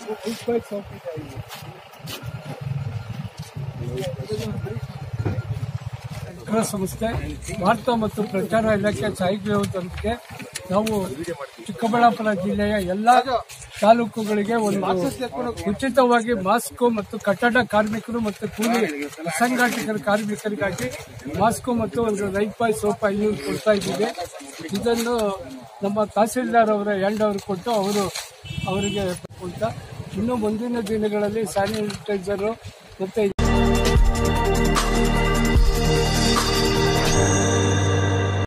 ಸರ್ಕಾರ ಸಂಸ್ಥೆ ವಾರ್ತಾ ಮತ್ತು ಪ್ರಚಾರ ಇಲಾಖೆ ಸಹಯೋಗದೊಂದಿಗೆ ನಾವು ಚಿಕ್ಕಬಳ್ಳಾಪುರ ಜಿಲ್ಲೆಯ ಎಲ್ಲಾ ತಾಲೂಕುಗಳಿಗೆ ಒಂದು ಉಚಿತವಾಗಿ ಮಾಸ್ಕ್ ಮತ್ತು ಕಟ್ಟಡ ಕಾರ್ಮಿಕರು ಮತ್ತು ಕೂಲಿ ಅಸಂಘಟಿತರ ಕಾರ್ಮಿಕರಿಗಾಗಿ ಮಾಸ್ಕ್ ಮತ್ತು ಒಂದು ರೈಪಾಯ್ ಸೋಪ್ ಐನೂರು ಕೊಡ್ತಾ ಇದ್ದೀವಿ ಇದನ್ನು ನಮ್ಮ ತಹಸೀಲ್ದಾರ್ ಅವರ ಎಂಡ್ ಅವರು ಕೊಟ್ಟು ಅವರು ಅವರಿಗೆ ಕೊಡ್ತಾ ಇನ್ನು ಮುಂದಿನ ದಿನಗಳಲ್ಲಿ ಸ್ಯಾನಿಟೈಸರು ಮತ್ತೆ